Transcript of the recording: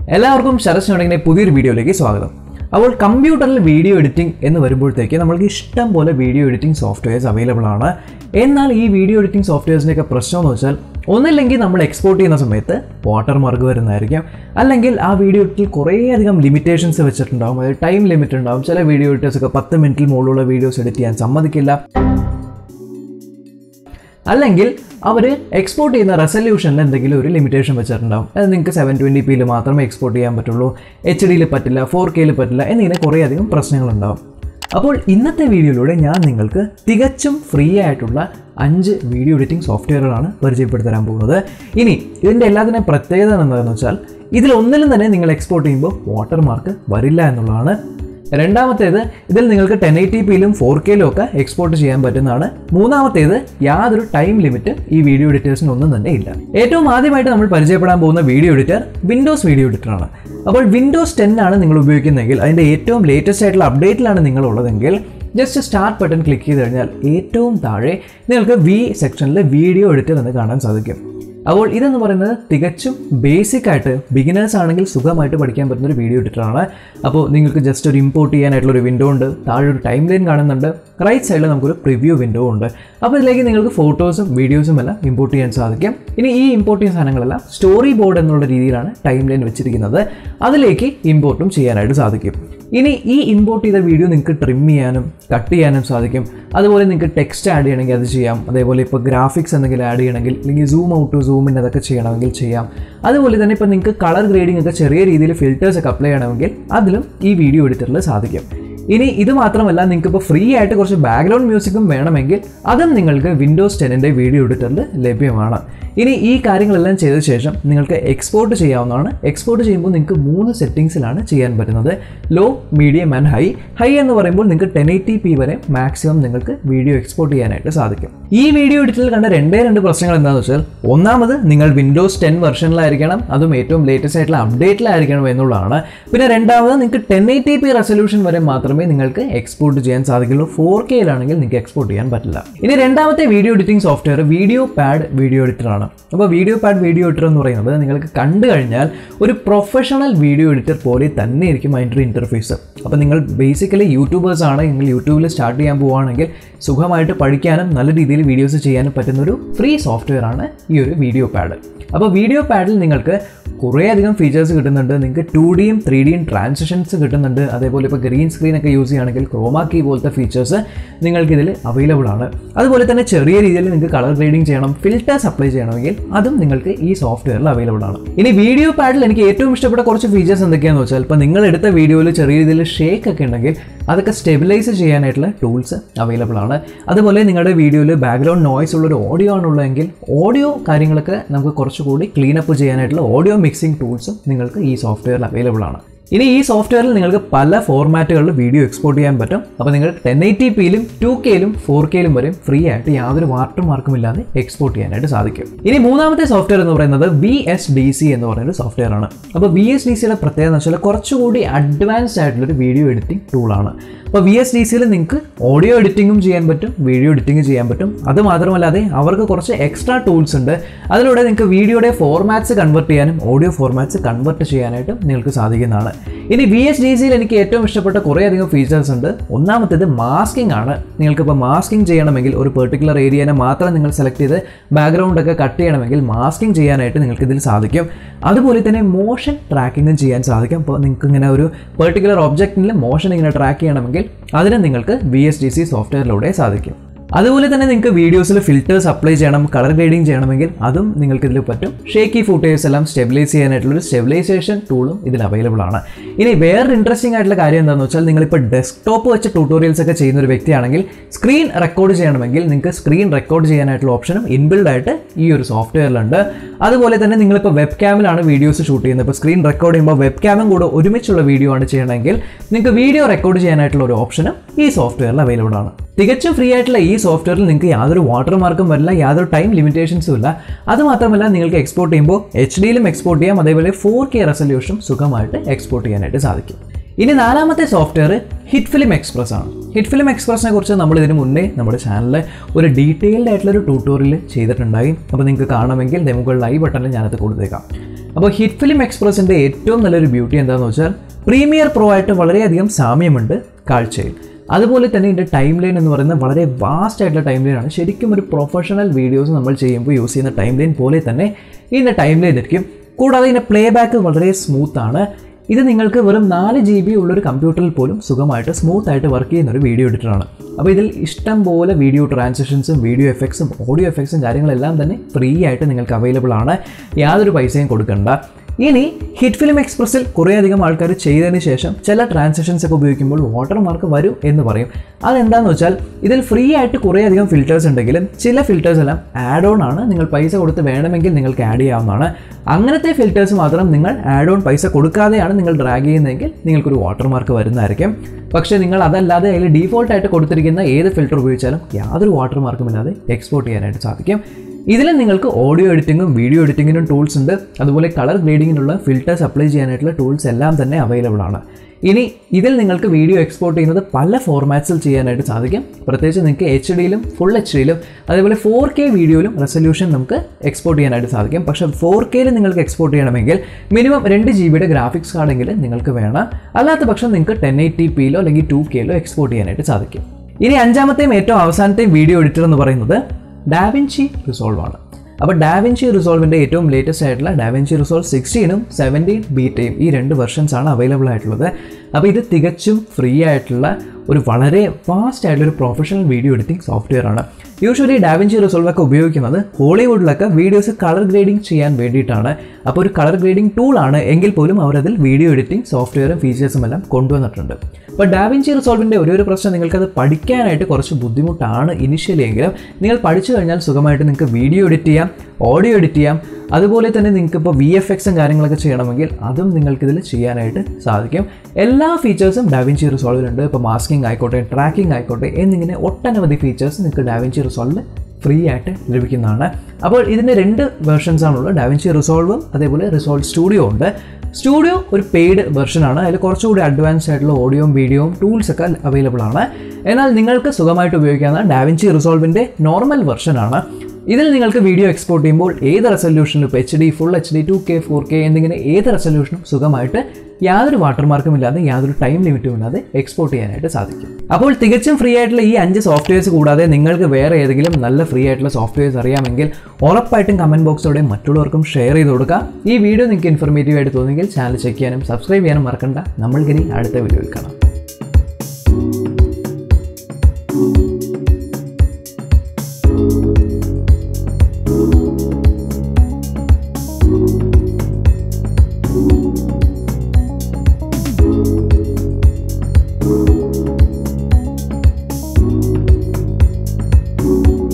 എല്ലാവർക്കും ശരത് ഷോണിങ്ങിൻ്റെ പുതിയൊരു വീഡിയോയിലേക്ക് സ്വാഗതം അപ്പോൾ കമ്പ്യൂട്ടറിൽ വീഡിയോ എഡിറ്റിംഗ് എന്ന് വരുമ്പോഴത്തേക്ക് നമ്മൾക്ക് ഇഷ്ടം പോലെ വീഡിയോ എഡിറ്റിംഗ് സോഫ്റ്റ്വെയർസ് അവൈലബിൾ ആണ് എന്നാൽ ഈ വീഡിയോ എഡിറ്റിംഗ് സോഫ്റ്റ്വെയർസിൻ്റെയൊക്കെ പ്രശ്നം എന്ന് വെച്ചാൽ ഒന്നില്ലെങ്കിൽ നമ്മൾ എക്സ്പോർട്ട് ചെയ്യുന്ന സമയത്ത് വാട്ടർ മാർക്ക് വരുന്നതായിരിക്കും അല്ലെങ്കിൽ ആ വീഡിയോ എഡിറ്റിൽ കുറേയധികം ലിമിറ്റേഷൻസ് വെച്ചിട്ടുണ്ടാകും അതായത് ടൈം ലിമിറ്റ് ഉണ്ടാകും ചില വീഡിയോ എഡിറ്റേഴ്സ് ഒക്കെ പത്ത് മിനിറ്റിൽ മുകളിലുള്ള വീഡിയോസ് എഡിറ്റ് ചെയ്യാൻ സമ്മതിക്കില്ല അല്ലെങ്കിൽ അവർ എക്സ്പോർട്ട് ചെയ്യുന്ന റെസൊല്യൂഷനിൽ എന്തെങ്കിലും ഒരു ലിമിറ്റേഷൻ വെച്ചിട്ടുണ്ടാവും അത് നിങ്ങൾക്ക് സെവൻ ട്വൻറ്റി പിയിൽ മാത്രമേ എക്സ്പോർട്ട് ചെയ്യാൻ പറ്റുള്ളൂ എച്ച് ഡിയിൽ പറ്റില്ല ഫോർ കെയിൽ പറ്റില്ല എന്നിങ്ങനെ കുറേയധികം പ്രശ്നങ്ങളുണ്ടാവും അപ്പോൾ ഇന്നത്തെ വീഡിയോയിലൂടെ ഞാൻ നിങ്ങൾക്ക് തികച്ചും ഫ്രീ ആയിട്ടുള്ള അഞ്ച് വീഡിയോ എഡിറ്റിംഗ് സോഫ്റ്റ്വെയറുകളാണ് പരിചയപ്പെടുത്തി തരാൻ പോകുന്നത് ഇനി ഇതിൻ്റെ എല്ലാത്തിൻ്റെ പ്രത്യേകത എന്താണെന്ന് വെച്ചാൽ ഇതിലൊന്നിലും തന്നെ നിങ്ങൾ എക്സ്പോർട്ട് ചെയ്യുമ്പോൾ വാട്ടർ മാർക്ക് വരില്ല എന്നുള്ളതാണ് രണ്ടാമത്തേത് ഇതിൽ നിങ്ങൾക്ക് ടെൻ എയ്റ്റി പിയിലും ഫോർ കെയിലും ഒക്കെ എക്സ്പോർട്ട് ചെയ്യാൻ പറ്റുന്നതാണ് മൂന്നാമത്തേത് യാതൊരു ടൈം ലിമിറ്റ് ഈ വീഡിയോ എഡിറ്റേഴ്സിന് ഒന്നും തന്നെ ഇല്ല ഏറ്റവും ആദ്യമായിട്ട് നമ്മൾ പരിചയപ്പെടാൻ പോകുന്ന വീഡിയോ എഡിറ്റർ വിൻഡോസ് വീഡിയോ എഡിറ്ററാണ് അപ്പോൾ വിൻഡോസ് ടെൻ ആണ് നിങ്ങൾ ഉപയോഗിക്കുന്നതെങ്കിൽ അതിൻ്റെ ഏറ്റവും ലേറ്റസ്റ്റ് ആയിട്ടുള്ള അപ്ഡേറ്റിലാണ് നിങ്ങൾ ഉള്ളതെങ്കിൽ ജസ്റ്റ് സ്റ്റാർട്ട് ബട്ടൺ ക്ലിക്ക് ചെയ്ത് കഴിഞ്ഞാൽ ഏറ്റവും താഴെ നിങ്ങൾക്ക് വി സെക്ഷനിൽ വീഡിയോ എഡിറ്റർ എന്ന് കാണാൻ സാധിക്കും അപ്പോൾ ഇതെന്ന് പറയുന്നത് തികച്ചും ബേസിക് ആയിട്ട് ബിഗിനേഴ്സ് ആണെങ്കിൽ സുഖമായിട്ട് പഠിക്കാൻ പറ്റുന്ന ഒരു വീഡിയോ എഡിറ്ററാണ് അപ്പോൾ നിങ്ങൾക്ക് ജസ്റ്റ് ഒരു ഇമ്പോർട്ട് ചെയ്യാനായിട്ടുള്ള ഒരു വിൻഡോ ഉണ്ട് താഴെ ഒരു ടൈം ലൈൻ കാണുന്നുണ്ട് റൈറ്റ് സൈഡിൽ നമുക്കൊരു പ്രിവ്യൂ വിൻഡോ ഉണ്ട് അപ്പോൾ ഇതിലേക്ക് നിങ്ങൾക്ക് ഫോട്ടോസും വീഡിയോസും എല്ലാം ഇമ്പോർട്ട് ചെയ്യാൻ സാധിക്കും ഇനി ഈ ഇമ്പോർട്ട് ചെയ്യുന്ന സാധനങ്ങളെല്ലാം സ്റ്റോറി ബോർഡ് എന്നുള്ള രീതിയിലാണ് ടൈം ലൈൻ വെച്ചിരിക്കുന്നത് അതിലേക്ക് ഇമ്പോർട്ടും ചെയ്യാനായിട്ട് സാധിക്കും ഇനി ഈ ഇമ്പോർട്ട് ചെയ്ത വീഡിയോ നിങ്ങൾക്ക് ട്രിം ചെയ്യാനും കട്ട് ചെയ്യാനും സാധിക്കും അതുപോലെ നിങ്ങൾക്ക് ടെക്സ്റ്റ് ആഡ് ചെയ്യണമെങ്കിൽ അത് ചെയ്യാം അതേപോലെ ഇപ്പോൾ ഗ്രാഫിക്സ് എന്തെങ്കിലും ആഡ് ചെയ്യണമെങ്കിൽ അല്ലെങ്കിൽ zoom out to zoom in അതൊക്കെ ചെയ്യണമെങ്കിൽ ചെയ്യാം അതുപോലെ തന്നെ ഇപ്പോൾ നിങ്ങൾക്ക് കളർ ഗ്രേഡിംഗ് ഒക്കെ ചെറിയ രീതിയിൽ ഫിൽറ്റേഴ്സ് ഒക്കെ അപ്ലൈ ചെയ്യണമെങ്കിൽ അതിലും ഈ വീഡിയോ എഡിറ്ററിൽ സാധിക്കും ഇനി ഇത് മാത്രമല്ല നിങ്ങൾക്ക് ഇപ്പോൾ ഫ്രീ ആയിട്ട് കുറച്ച് ബാക്ക്ഗ്രൗണ്ട് മ്യൂസിക്കും വേണമെങ്കിൽ അതും നിങ്ങൾക്ക് വിൻഡോസ് ടെന്നിൻ്റെ വീഡിയോ എഡിറ്ററിൽ ലഭ്യമാണ് ഇനി ഈ കാര്യങ്ങളെല്ലാം ചെയ്ത ശേഷം നിങ്ങൾക്ക് എക്സ്പോർട്ട് ചെയ്യാവുന്നതാണ് എക്സ്പോർട്ട് ചെയ്യുമ്പോൾ നിങ്ങൾക്ക് മൂന്ന് സെറ്റിങ്സിലാണ് ചെയ്യാൻ പറ്റുന്നത് low medium and high high എന്ന് പറയുമ്പോൾ നിങ്ങൾക്ക് ടെൻ എയ്റ്റി പി വരെ മാക്സിമം നിങ്ങൾക്ക് വീഡിയോ എക്സ്പോർട്ട് ചെയ്യാനായിട്ട് സാധിക്കും ഈ വീഡിയോ എഡിറ്ററിൽ കണ്ട രണ്ടേ രണ്ട് പ്രശ്നങ്ങൾ എന്താണെന്ന് വെച്ചാൽ ഒന്നാമത് നിങ്ങൾ വിൻഡോസ് ടെൻ വെർഷനിലായിരിക്കണം അതും ഏറ്റവും ലേറ്റസ്റ്റ് ആയിട്ടുള്ള അപ്ഡേറ്റിലായിരിക്കണം എന്നുള്ളതാണ് പിന്നെ രണ്ടാമത് നിങ്ങൾക്ക് ടെൻ എയ്റ്റി പി റെസൊല്യൂഷൻ വരെ മാത്രമേ നിങ്ങൾക്ക് എക്സ്പോർട്ട് ചെയ്യാൻ സാധിക്കുള്ളൂ ഫോർ കെയിലാണെങ്കിൽ നിങ്ങൾക്ക് എക്സ്പോർട്ട് ചെയ്യാൻ പറ്റില്ല ഇനി രണ്ടാമത്തെ video editing software video pad video editor ആണ് അപ്പോൾ വീഡിയോ പാഡ് വീഡിയോ എഡിറ്റർ എന്ന് പറയുന്നത് നിങ്ങൾക്ക് കണ്ടു കഴിഞ്ഞാൽ ഒരു പ്രൊഫഷണൽ വീഡിയോ എഡിറ്റർ പോലെ തന്നെ ആയിരിക്കും അതിൻ്റെ ഒരു ഇൻ്റർഫേസ് അപ്പോൾ നിങ്ങൾ ബേസിക്കലി യൂട്യൂബേഴ്സ് ആണ് നിങ്ങൾ യൂട്യൂബിൽ സ്റ്റാർട്ട് ചെയ്യാൻ പോവുകയാണെങ്കിൽ സുഖമായിട്ട് പഠിക്കാനും നല്ല രീതിയിൽ വീഡിയോസ് ചെയ്യാനും പറ്റുന്ന ഒരു ഫ്രീ സോഫ്റ്റ്വെയർ ആണ് ഈ ഒരു വീഡിയോ പാഡ് അപ്പോൾ വീഡിയോ പാഡിൽ നിങ്ങൾക്ക് കുറേയധികം ഫീച്ചേഴ്സ് കിട്ടുന്നുണ്ട് നിങ്ങൾക്ക് ടു ഡിയും ത്രീ ഡിയും ട്രാൻസിഷൻസ് കിട്ടുന്നുണ്ട് അതേപോലെ ഇപ്പോൾ ഗ്രീൻ സ്ക്രീൻ ഒക്കെ യൂസ് ചെയ്യുകയാണെങ്കിൽ ക്രോമാ കീ പോലത്തെ ഫീച്ചേഴ്സ് നിങ്ങൾക്കിതിൽ അവൈലബിൾ ആണ് അതുപോലെ തന്നെ ചെറിയ രീതിയിൽ നിങ്ങൾക്ക് കളർ ഗ്രേഡിംഗ് ചെയ്യണം ഫിൽറ്റേഴ്സ് അപ്ലൈ ചെയ്യണമെങ്കിൽ അതും നിങ്ങൾക്ക് ഈ സോഫ്റ്റ്വെയറിൽ അവൈലബിൾ ആണ് ഇനി വീഡിയോ പാഡിൽ എനിക്ക് ഏറ്റവും ഇഷ്ടപ്പെട്ട കുറച്ച് ഫീച്ചേഴ്സ് എന്തൊക്കെയാണെന്ന് വെച്ചാൽ ഇപ്പോൾ നിങ്ങൾ എടുത്ത വീഡിയോയിൽ ചെറിയ രീതിയിൽ ഷേക്ക് ഒക്കെ ഉണ്ടെങ്കിൽ അതൊക്കെ സ്റ്റെബിലൈസ് ചെയ്യാനായിട്ടുള്ള ടൂൾസ് അവൈലബിൾ ആണ് അതുപോലെ നിങ്ങളുടെ വീഡിയോയിൽ ബാക്ക്ഗ്രൗണ്ട് നോയ്സ് ഉള്ള ഒരു ഓഡിയോ ആണുള്ളതെങ്കിൽ ഓഡിയോ കാര്യങ്ങളൊക്കെ നമുക്ക് കുറച്ചുകൂടി ക്ലീനപ്പ് ചെയ്യാനായിട്ടുള്ള ഓഡിയോ മിക്സിംഗ് ടൂൾസും നിങ്ങൾക്ക് ഈ സോഫ്റ്റ്വെയറിൽ അവൈലബിൾ ആണ് ഇനി ഈ സോഫ്റ്റ്വെയറിൽ നിങ്ങൾക്ക് പല ഫോർമാറ്റുകളിൽ വീഡിയോ എക്സ്പോർട്ട് ചെയ്യാൻ പറ്റും അപ്പോൾ നിങ്ങൾ ടെൻ എയ്റ്റി പിയിലും ടു കെയിലും ഫോർ കെയിലും വരെയും ഫ്രീ ആയിട്ട് യാതൊരു വാട്ടർ മാർക്കും ഇല്ലാതെ എക്സ്പോർട്ട് ചെയ്യാനായിട്ട് സാധിക്കും ഇനി മൂന്നാമത്തെ സോഫ്റ്റ്വെയർ എന്ന് പറയുന്നത് വി എസ് ഡി സി എന്ന് പറയുന്ന ഒരു സോഫ്റ്റ്വെയർ ആണ് അപ്പോൾ വി എസ് ഡി സിയുടെ പ്രത്യേകത എന്ന് വെച്ചാൽ കുറച്ചുകൂടി അഡ്വാൻസ്ഡ് ആയിട്ടുള്ളൊരു വീഡിയോ എഡിറ്റിംഗ് ടൂളാണ് അപ്പോൾ വി എസ് ഡി സിയിൽ നിങ്ങൾക്ക് ഓഡിയോ എഡിറ്റിങ്ങും ചെയ്യാൻ പറ്റും വീഡിയോ എഡിറ്റിംഗ് ചെയ്യാൻ പറ്റും അത് മാത്രമല്ലാതെ അവർക്ക് കുറച്ച് എക്സ്ട്രാ ടൂൾസ് ഉണ്ട് അതിലൂടെ നിങ്ങൾക്ക് വീഡിയോയുടെ ഫോർമാറ്റ്സ് കൺവെർട്ട് ചെയ്യാനും ഓഡിയോ ഫോർമാറ്റ്സ് കൺവെർട്ട് ചെയ്യാനായിട്ടും നിങ്ങൾക്ക് സാധിക്കുന്നതാണ് ഇനി വി എസ് ഡി സിയിൽ എനിക്ക് ഏറ്റവും ഇഷ്ടപ്പെട്ട കുറേയധികം ഫീച്ചേഴ്സ് ഉണ്ട് ഒന്നാമത്തേത് മാസ്കിംഗ് ആണ് നിങ്ങൾക്കിപ്പോൾ മാസ്കിംഗ് ചെയ്യണമെങ്കിൽ ഒരു പെർട്ടിക്കുലർ ഏരിയനെ മാത്രം നിങ്ങൾ സെലക്ട് ചെയ്ത് ബാക്ക്ഗ്രൗണ്ട് ഒക്കെ കട്ട് ചെയ്യണമെങ്കിൽ മാസ്കിംഗ് ചെയ്യാനായിട്ട് നിങ്ങൾക്ക് ഇതിൽ സാധിക്കും അതുപോലെ തന്നെ മോഷൻ ട്രാക്കിങ്ങും ചെയ്യാൻ സാധിക്കും അപ്പോൾ നിങ്ങൾക്ക് ഇങ്ങനെ ഒരു പെർട്ടിക്കുലർ ഒബ്ജക്റ്റിൽ മോഷൻ ഇങ്ങനെ ട്രാക്ക് ചെയ്യണമെങ്കിൽ അതിന് നിങ്ങൾക്ക് വി എസ് ഡി സി സോഫ്റ്റ്വെയറിലൂടെ സാധിക്കും അതുപോലെ തന്നെ നിങ്ങൾക്ക് വീഡിയോസിൽ ഫിൽറ്റേഴ്സ് അപ്ലൈ ചെയ്യണം കളർ ഗ്രേഡിംഗ് ചെയ്യണമെങ്കിൽ അതും നിങ്ങൾക്ക് ഇതിൽ പറ്റും ഷേക്കി ഫുട്ടേഴ്സ് എല്ലാം സ്റ്റെബിലൈസ് ചെയ്യാനായിട്ടുള്ളൊരു സ്റ്റെബിലൈസേഷൻ ടൂളും ഇതിൽ അവൈലബിൾ ആണ് ഇനി വേറൊരു ഇൻട്രസ്റ്റിംഗ് ആയിട്ടുള്ള കാര്യം എന്താണെന്ന് വെച്ചാൽ നിങ്ങളിപ്പോൾ ഡെസ്ക്ടോപ്പ് വെച്ച് ട്യൂട്ടോറിയൽസ് ഒക്കെ ചെയ്യുന്ന ഒരു വ്യക്തിയാണെങ്കിൽ സ്ക്രീൻ റെക്കോർഡ് ചെയ്യണമെങ്കിൽ നിങ്ങൾക്ക് സ്ക്രീൻ റെക്കോർഡ് ചെയ്യാനായിട്ടുള്ള ഓപ്ഷനും ഇൻബിൽഡ് ആയിട്ട് ഈ ഒരു സോഫ്റ്റ്വെയറിലുണ്ട് അതുപോലെ തന്നെ നിങ്ങളിപ്പോൾ വെബ് ക്യാമിലാണ് വീഡിയോസ് ഷൂട്ട് ചെയ്യുന്നത് ഇപ്പോൾ സ്ക്രീൻ റെക്കോർഡ് ചെയ്യുമ്പോൾ വെബ് ക്യാമും കൂടെ ഒരുമിച്ചുള്ള വീഡിയോ ആണ് ചെയ്യണമെങ്കിൽ നിങ്ങൾക്ക് വീഡിയോ റെക്കോർഡ് ചെയ്യാനായിട്ടുള്ള ഒരു ഓപ്ഷനും ഈ സോഫ്റ്റ്വെയറിൽ അവൈലബിൾ ആണ് തികച്ചും ഫ്രീ ആയിട്ടുള്ള ഈ സോഫ്റ്റ്വെയറിൽ നിങ്ങൾക്ക് യാതൊരു വാട്ടർ മാർക്കും വരില്ല യാതൊരു ടൈം ലിമിറ്റേഷൻസും ഇല്ല അത് മാത്രമല്ല നിങ്ങൾക്ക് എക്സ്പോർട്ട് ചെയ്യുമ്പോൾ എച്ച് ഡിയിലും എക്സ്പോർട്ട് ചെയ്യാം അതേപോലെ ഫോർ കെ റെസൊല്യൂഷനും സുഖമായിട്ട് എക്സ്പോർട്ട് ചെയ്യാനായിട്ട് സാധിക്കും ഇനി നാലാമത്തെ സോഫ്റ്റ്വെയർ ഹിറ്റ് ഫിലിം എക്സ്പ്രസ് ആണ് ഹിറ്റ് ഫിലിം എക്സ്പ്രസിനെ കുറിച്ച് നമ്മൾ ഇതിന് മുന്നേ നമ്മുടെ ചാനലിൽ ഒരു ഡീറ്റെയിൽഡ് ആയിട്ടുള്ള ഒരു ട്യൂട്ടോറിയൽ ചെയ്തിട്ടുണ്ടായി അപ്പോൾ നിങ്ങൾക്ക് കാണാമെങ്കിൽ നമുക്ക് ലൈവ് ബട്ടണിൽ ഞാനത് കൊടുത്തേക്കാം അപ്പോൾ ഹിറ്റ് ഫിലിം എക്സ്പ്രസിൻ്റെ ഏറ്റവും നല്ലൊരു ബ്യൂട്ടി എന്താണെന്ന് വെച്ചാൽ പ്രീമിയർ പ്രോ ആയിട്ട് വളരെയധികം സാമ്യമുണ്ട് കാഴ്ചയിൽ അതുപോലെ തന്നെ ഇതിൻ്റെ ടൈം ലൈൻ എന്ന് പറയുന്നത് വളരെ വാസ്റ്റ് ആയിട്ടുള്ള ടൈം ലൈനാണ് ശരിക്കും ഒരു പ്രൊഫഷണൽ വീഡിയോസ് നമ്മൾ ചെയ്യുമ്പോൾ യൂസ് ചെയ്യുന്ന ടൈം ലൈൻ പോലെ തന്നെ ഇതിൻ്റെ ടൈം ലൈൻ ആയിരിക്കും കൂടാതെ ഇതിൻ്റെ പ്ലേ ബാക്ക് വളരെ സ്മൂത്ത് ആണ് ഇത് നിങ്ങൾക്ക് വെറും നാല് ജി ബി ഉള്ളൊരു കമ്പ്യൂട്ടറിൽ പോലും സുഖമായിട്ട് സ്മൂത്ത് ആയിട്ട് വർക്ക് ചെയ്യുന്ന ഒരു വീഡിയോ എഡിറ്ററാണ് അപ്പോൾ ഇതിൽ ഇഷ്ടം പോലെ വീഡിയോ ട്രാൻസിഷൻസും വീഡിയോ എഫക്ട്സും ഓഡിയോ എഫക്ട്സും കാര്യങ്ങളെല്ലാം തന്നെ ഫ്രീ ആയിട്ട് നിങ്ങൾക്ക് അവൈലബിൾ ആണ് യാതൊരു പൈസയും കൊടുക്കണ്ട ഇനി ഹിറ്റ് ഫിലിം എക്സ്പ്രസ്സിൽ കുറേയധികം ആൾക്കാർ ചെയ്തതിന് ശേഷം ചില ട്രാൻസാക്ഷൻസ് ഒക്കെ ഉപയോഗിക്കുമ്പോൾ വാട്ടർമാർക്ക് വരും എന്ന് പറയും അതെന്താണെന്ന് വെച്ചാൽ ഇതിൽ ഫ്രീ ആയിട്ട് കുറേയധികം ഫിൽറ്റേഴ്സ് ഉണ്ടെങ്കിലും ചില ഫിൽറ്റേഴ്സ് എല്ലാം ആഡ് ഓൺ ആണ് നിങ്ങൾ പൈസ കൊടുത്ത് വേണമെങ്കിൽ നിങ്ങൾക്ക് ആഡ് ചെയ്യാവുന്നതാണ് അങ്ങനത്തെ ഫിൽറ്റേഴ്സ് മാത്രം നിങ്ങൾ ആഡ് ഓൺ പൈസ കൊടുക്കാതെയാണ് നിങ്ങൾ ഡ്രാഗ് ചെയ്യുന്നതെങ്കിൽ നിങ്ങൾക്കൊരു വാട്ടർമാർക്ക് വരുന്നതായിരിക്കും പക്ഷേ നിങ്ങൾ അതല്ലാതെ അതിൽ ഡീഫോൾട്ട് ആയിട്ട് കൊടുത്തിരിക്കുന്ന ഏത് ഫിൽറ്റർ ഉപയോഗിച്ചാലും യാതൊരു വാട്ടർമാർക്കും ഇല്ലാതെ എക്സ്പോർട്ട് ചെയ്യാനായിട്ട് സാധിക്കും ഇതിൽ നിങ്ങൾക്ക് ഓഡിയോ എഡിറ്റിങ്ങും വീഡിയോ എഡിറ്റിങ്ങിനും ടൂൾസ് ഉണ്ട് അതുപോലെ കളർ ഗ്രേഡിങ്ങിനുള്ള ഫിൽറ്റേഴ്സ് അപ്ലൈ ചെയ്യാനായിട്ടുള്ള ടൂൾസ് എല്ലാം തന്നെ അവൈലബിൾ ആണ് ഇനി ഇതിൽ നിങ്ങൾക്ക് വീഡിയോ എക്സ്പോർട്ട് ചെയ്യുന്നത് പല ഫോർമാറ്റ്സിൽ ചെയ്യാനായിട്ട് സാധിക്കും പ്രത്യേകിച്ച് നിങ്ങൾക്ക് എച്ച് ഡിയിലും ഫുൾ എച്ച് ഡിയിലും അതേപോലെ ഫോർ കെ വീഡിയോയിലും റെസൊല്യൂഷൻ നമുക്ക് എക്സ്പോർട്ട് ചെയ്യാനായിട്ട് സാധിക്കും പക്ഷേ ഫോർ കെയിൽ നിങ്ങൾക്ക് എക്സ്പോർട്ട് ചെയ്യണമെങ്കിൽ മിനിമം രണ്ട് ജി ബിയുടെ ഗ്രാഫിക്സ് കാർഡെങ്കിലും നിങ്ങൾക്ക് വേണം അല്ലാത്ത പക്ഷം നിങ്ങൾക്ക് ടെൻ എയ്റ്റി പിയിലോ അല്ലെങ്കിൽ ടു കെയിലോ എക്സ്പോർട്ട് ചെയ്യാനായിട്ട് സാധിക്കും ഇനി അഞ്ചാമത്തെയും ഏറ്റവും അവസാനത്തെയും വീഡിയോ എഡിറ്റർ എന്ന് പറയുന്നത് ഡാവിൻചി റിസോൾവ് ആണ് അപ്പോൾ ഡാവിൻചി റിസോൾവിൻ്റെ ഏറ്റവും ലേറ്റസ്റ്റ് ആയിട്ടുള്ള ഡാവിൻചി റിസോൾവ് സിക്സ്റ്റീനും സെവൻറ്റീൻ ബീറ്റയും ഈ രണ്ട് വെർഷൻസ് ആണ് അവൈലബിൾ ആയിട്ടുള്ളത് അപ്പോൾ ഇത് തികച്ചും ഫ്രീ ആയിട്ടുള്ള ഒരു വളരെ ഫാസ്റ്റ് ആയിട്ടുള്ള ഒരു പ്രൊഫഷണൽ വീഡിയോ എഡിറ്റിംഗ് സോഫ്റ്റ്വെയർ ആണ് യൂഷ്വലി ഡാവിൻചി റിസോൾവ് ഒക്കെ ഉപയോഗിക്കുന്നത് ഹോളിവുഡിലൊക്കെ വീഡിയോസ് കളർ ഗ്രേഡിംഗ് ചെയ്യാൻ വേണ്ടിയിട്ടാണ് അപ്പോൾ ഒരു കളർ ഗ്രേഡിംഗ് ടൂളാണ് എങ്കിൽ പോലും അവരതിൽ വീഡിയോ എഡിറ്റിംഗ് സോഫ്റ്റ്വെയറും ഫീച്ചേഴ്സും എല്ലാം കൊണ്ടുവന്നിട്ടുണ്ട് അപ്പോൾ ഡാവിൻചി റിസോൾവിൻ്റെ ഒരു ഒരു പ്രശ്നം നിങ്ങൾക്കത് പഠിക്കാനായിട്ട് കുറച്ച് ബുദ്ധിമുട്ടാണ് ഇനിഷ്യലി എങ്കിലും നിങ്ങൾ പഠിച്ചു കഴിഞ്ഞാൽ സുഖമായിട്ട് നിങ്ങൾക്ക് വീഡിയോ എഡിറ്റ് ചെയ്യാം ഓഡിയോ എഡിറ്റ് ചെയ്യാം അതുപോലെ തന്നെ നിങ്ങൾക്ക് ഇപ്പോൾ വി എഫ് എക്സും കാര്യങ്ങളൊക്കെ ചെയ്യണമെങ്കിൽ അതും നിങ്ങൾക്കിതിൽ ചെയ്യാനായിട്ട് സാധിക്കും എല്ലാ ഫീച്ചേഴ്സും ഡാവിൻചി റിസോൾവിലുണ്ട് ഇപ്പോൾ മാസ്കിംഗ് ആയിക്കോട്ടെ ട്രാക്കിംഗ് ആയിക്കോട്ടെ എന്നിങ്ങനെ ഒട്ടനവധി ഫീച്ചേഴ്സ് നിങ്ങൾക്ക് ഡാവിൻചി റിസോൾവിൽ ഫ്രീ ആയിട്ട് ലഭിക്കുന്നതാണ് അപ്പോൾ ഇതിൻ്റെ രണ്ട് വേർഷൻസ് ആണുള്ളത് ഡാവിൻചി റിസോൾവും അതേപോലെ റിസോൾവ് സ്റ്റുഡിയോ ഉണ്ട് സ്റ്റുഡിയോ ഒരു പെയ്ഡ് വെർഷനാണ് അതിൽ കുറച്ചുകൂടി അഡ്വാൻസ് ആയിട്ടുള്ള ഓഡിയോയും വീഡിയോയും ടൂൾസ് ഒക്കെ അവൈലബിൾ ആണ് എന്നാൽ നിങ്ങൾക്ക് സുഖമായിട്ട് ഉപയോഗിക്കാവുന്ന ഡാവിൻചി റിസോൾവിൻ്റെ നോർമൽ വെർഷനാണ് ഇതിൽ നിങ്ങൾക്ക് വീഡിയോ എക്സ്പോർട്ട് ചെയ്യുമ്പോൾ ഏത് റെസൊല്യൂഷനിലും ഇപ്പോൾ H D full H D two K four K എന്നിങ്ങനെ ഏത് റെസൊല്യൂഷനും സുഖമായിട്ട് യാതൊരു വാട്ടർമാർക്കും ഇല്ലാതെ യാതൊരു ടൈം ലിമിറ്റും ഇല്ലാതെ എക്സ്പോർട്ട് ചെയ്യാനായിട്ട് സാധിക്കും അപ്പോൾ തികച്ചും ഫ്രീ ആയിട്ടുള്ള ഈ അഞ്ച് സോഫ്റ്റ്വെയർസ് കൂടാതെ നിങ്ങൾക്ക് വേറെ ഏതെങ്കിലും നല്ല ഫ്രീ ആയിട്ടുള്ള സോഫ്റ്റ്വെയർസ് അറിയാമെങ്കിൽ ഉറപ്പായിട്ടും കമൻറ്റ് ബോക്സോടെ മറ്റുള്ളവർക്കും ഷെയർ ചെയ്ത് കൊടുക്കുക ഈ വീഡിയോ നിങ്ങൾക്ക് ഇൻഫർമേറ്റീവ് ആയിട്ട് തോന്നുമെങ്കിൽ ചാനൽ ചെക്ക് ചെയ്യാനും സബ്സ്ക്രൈബ് ചെയ്യാനും മറക്കണ്ട നമ്മൾക്കിനി അടുത്ത വീഡിയോയിൽ കാണാം